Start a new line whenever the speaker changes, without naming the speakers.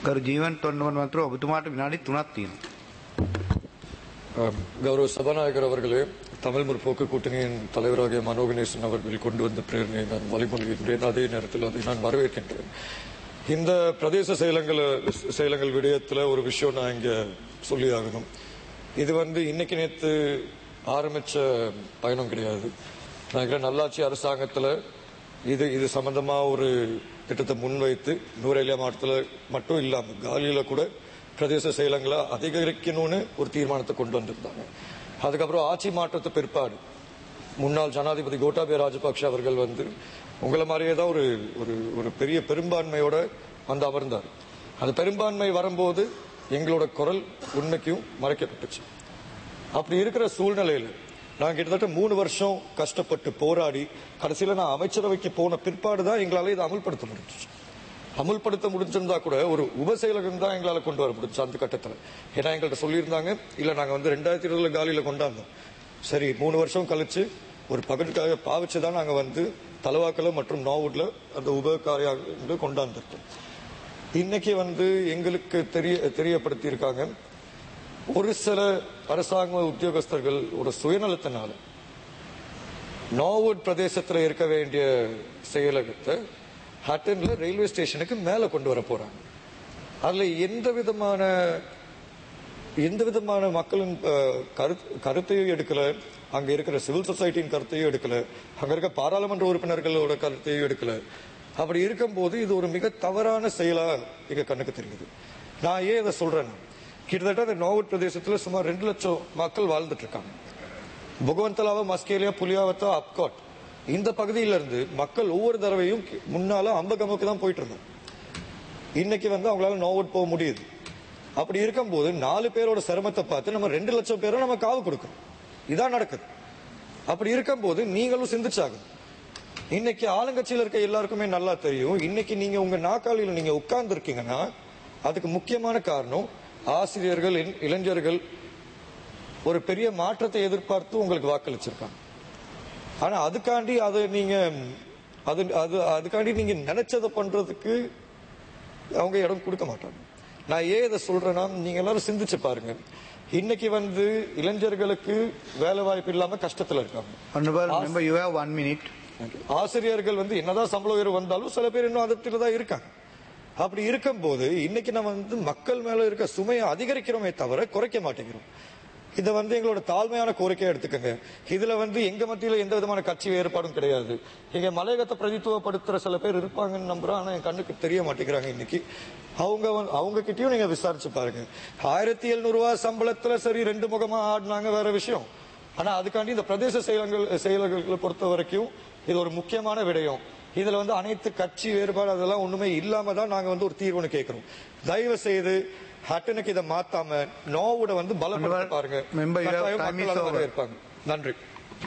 කර ජීවන් තොන්නවන් මන්ත්‍ර ඔබතුමාට විනාඩි තුනක් තියෙනවා.
ஆம், கௌரவ சபாநாயகர் அவர்களே தமிழ் முற்போக்கு கூட்டணியின் தலைவராகிய மனோகணேசன் அவர்கள் கொண்டு வந்த பிரேரணையை நான் வழிமொழிகின்றேன் அதே நேரத்தில் அதை நான் வரவேற்கின்றேன் இந்த பிரதேச செயலங்கள் செயலங்கள் விடயத்தில் ஒரு விஷயம் நான் இங்க சொல்லி ஆகணும் இது வந்து இன்னைக்கு நேத்து ஆரம்பிச்ச பயணம் கிடையாது நான் நினைக்கிறேன் நல்லாட்சி அரசாங்கத்தில் இது இது சம்பந்தமா ஒரு திட்டத்தை முன்வைத்து நூரேலியா மாவட்டத்தில் மட்டும் இல்லாம காலியில கூட பிரதேச செயலங்களை அதிகரிக்கணும்னு ஒரு தீர்மானத்தை கொண்டு வந்திருந்தாங்க அதுக்கப்புறம் ஆட்சி மாற்றத்து பிற்பாடு முன்னாள் ஜனாதிபதி கோட்டாபய ராஜபக்ஷ அவர்கள் வந்து உங்களை மாதிரியே தான் ஒரு ஒரு ஒரு பெரிய பெரும்பான்மையோட வந்து அமர்ந்தார் அந்த பெரும்பான்மை வரும்போது எங்களோட குரல் உண்மைக்கும் மறைக்கப்பட்டுச்சு அப்படி இருக்கிற சூழ்நிலையில நான் கிட்டத்தட்ட மூணு வருஷம் கஷ்டப்பட்டு போராடி கடைசியில நான் அமைச்சரவைக்கு போன பிற்பாடு தான் எங்களால இதை அமல்படுத்த முடிஞ்சுச்சு அமுல்படுத்த முடிஞ்சிருந்தா கூட ஒரு உபசெயலகம் தான் எங்களால கொண்டு வர முடிஞ்சு அந்த கட்டத்துல ஏன்னா எங்கள்கிட்ட சொல்லியிருந்தாங்க இல்ல நாங்க வந்து ரெண்டாயிரத்தி இருபதுல காலியில கொண்டாந்தோம் சரி மூணு வருஷம் கழிச்சு ஒரு பகலுக்காக பாவிச்சு தான் நாங்க வந்து தலவாக்கல மற்றும் நாவூட்ல அந்த உப காரியாக கொண்டாந்துருக்கோம் இன்னைக்கு வந்து எங்களுக்கு தெரிய தெரியப்படுத்தி இருக்காங்க ஒரு சில அரசாங்க உத்தியோகஸ்தர்கள் ஒரு சுயநலத்தினால நார்வுட் பிரதேசத்துல இருக்க வேண்டிய செயலகத்தை ஹட்டன்ல ரயில்வே ஸ்டேஷனுக்கு மேல கொண்டு வர போறாங்க அதுல எந்த விதமான எந்த விதமான மக்களின் அஹ், கருத்து- கருத்தையும் எடுக்கல அங்க இருக்கிற சிவில் சொசைட்டியின் கருத்தையும் எடுக்கல அங்க இருக்க பாராளுமன்ற உறுப்பினர்களோட கருத்தையும் எடுக்கல அப்படி இருக்கும்போது இது ஒரு மிக தவறான செயலா எங்க கண்ணுக்கு தெரியுது நான் ஏன் இதை சொல்றேன்னா கிட்டத்தட்ட அந்த நோவட் பிரதேசத்துல சுமார் ரெண்டு லட்சம் மக்கள் வாழ்ந்துட்டு இருக்காங்க புகவந்தலாவா மஸ்கேலியா புலியாவத்தா அப்காட் இந்த பகுதியில இருந்து மக்கள் ஒவ்வொரு தடவையும் கி- முன்னால அம்பகமுக்கு தான் போயிட்டு இருந்தாங்க இன்னைக்கு வந்து அவங்களால நோவட் போக முடியுது அப்படி இருக்கும்போது நாலு பேரோட சிரமத்தை பார்த்து நம்ம ரெண்டு லட்சம் பேரும் நம்ம காவு கொடுக்கணும் இதான் நடக்குது அப்படி இருக்கும்போது நீங்களும் சிந்திச்சாகணும் இன்னைக்கு ஆளுங்கட்சியில இருக்க எல்லாருக்குமே நல்லா தெரியும் இன்னைக்கு நீங்க உங்க நாக்காளியில நீங்க உட்கார்ந்து இருக்கீங்கன்னா அதுக்கு முக்கியமான காரணம் ஆசிரியர்கள் இள- இளைஞர்கள் ஒரு பெரிய மாற்றத்தை எதிர்பார்த்து உங்களுக்கு வாக்களிச்சிருக்காங்க ஆனா அதுக்காண்டி அதை நீங்க அது அது அதுக்காண்டி நீங்க நினைச்சதை பண்றதுக்கு அவங்க இடம் கொடுக்க மாட்டாங்க நான் ஏன் இதை சொல்றேன்னா நீங்க எல்லாரும் சிந்திச்சு பாருங்க இன்னைக்கு வந்து இளைஞர்களுக்கு வேலை வாய்ப்பு இல்லாம கஷ்டத்துல இருக்காங்க
Honorable member, you have one minute.
ஆசிரியர்கள் வந்து என்னதான் சம்பள உயர்வு வந்தாலும் சில பேர் இன்னும் அதிருப்தியில தான் இருக்காங்க அப்படி இருக்கும்போது இன்னைக்கு நம்ம வந்து மக்கள் மேல இருக்க சுமையை அதிகரிக்கிறோமே தவிர குறைக்க மாட்டேங்கிறோம் இதை வந்து எங்களோட தாழ்மையான கோரிக்கையா எடுத்துக்கோங்க இதுல வந்து எங்க மத்தியில எந்த விதமான கட்சி வேறுபாடும் கிடையாது இங்க மலையகத்தை பிரதித்துவப்படுத்துற சில பேர் இருப்பாங்கன்னு நம்புறோம் ஆனா என் கண்ணுக்கு தெரிய மாட்டேங்கிறாங்க இன்னைக்கு அவங்க வந்து- அவங்க கிட்டயும் நீங்க விசாரிச்சு பாருங்க ஆயிரத்தி எழுநூறு ரூபாய் சம்பளத்துல சரி ரெண்டு முகமா ஆடினாங்க வேற விஷயம் ஆனா அதுக்காண்டி இந்த பிரதேச செயலங்கள் செயலர்களை பொறுத்த வரைக்கும் இது ஒரு முக்கியமான விடயம் இதுல வந்து அனைத்து கட்சி வேறுபாடு அதெல்லாம் ஒண்ணுமே இல்லாம தான் நாங்க வந்து ஒரு தீர்வுன்னு கேட்கிறோம் தயவு செய்து ஹட்டனுக்கு இதை மாத்தாம நோவோட வந்து பலப்படுத்த பாருங்க
Member, you have
கட்டாயம்
time is
மக்கள் அதை
over.
வரவேற்பாங்க நன்றி